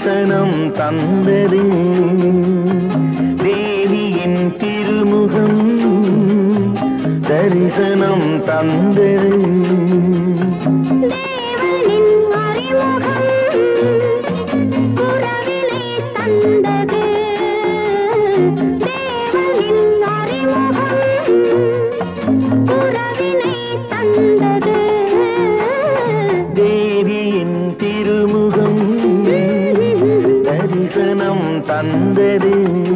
தரிசனம் தந்தது தேவியின் திருமுகம் தரிசனம் தந்தது தேவனின் அறிமுகம் உறவினை தந்தது தேவனின் அறிமுகம் உறவினை தந்தது தேவியின் திருமுகம் தரிசனம் தந்தது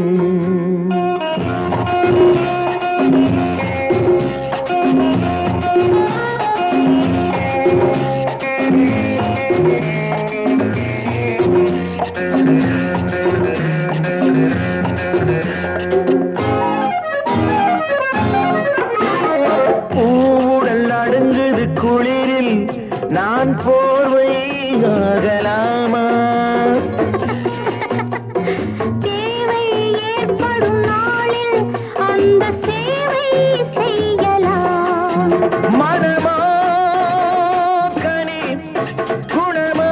பூவுடல் அடங்குது குளிரில் நான் போர்வை ஆகலாமா தேவை ஏற்படும் நாளில் அந்த சேவை செய்யலாம் மனமோ கனி குணமோ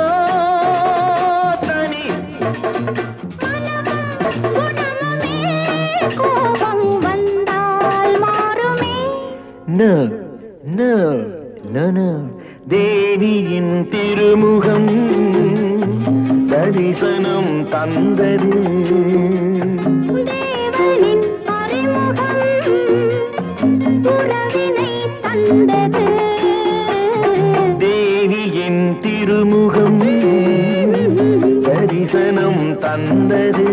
தனி குணமுமே கோபம் வந்தால் மாறுமே நோ நோ நோ நோ தேவியின் திருமுகம் தரிசனம் தந்தது தேவனின் அறிமுகம் உறவினை தந்தது தேவியின் திருமுகம் தரிசனம் தந்தது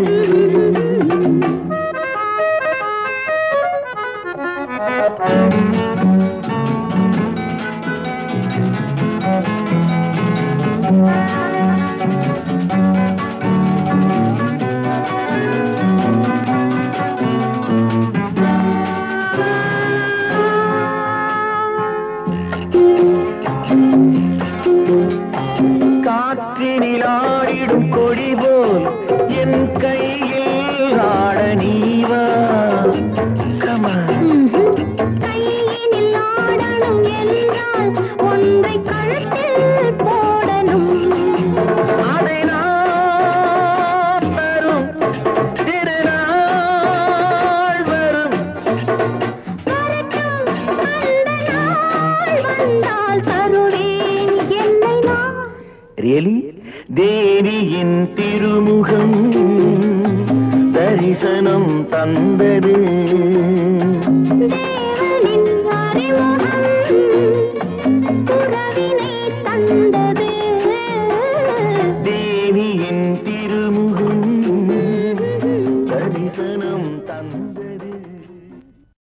காற்றினில் ஆடிடும் கொடி போல் என் கையில் ஆட நீவா கமா கையினில் ஆடணும் என்றால் ஒன்றை கழுத்தில் போடணும் அதை நான் தரும் திருநாள் வரும் வரட்டும் அந்த நாள் வந்தால் தருவேன் என்னை நான் ரியலி தேவியின் திருமுகம் தரிசனம் தந்தது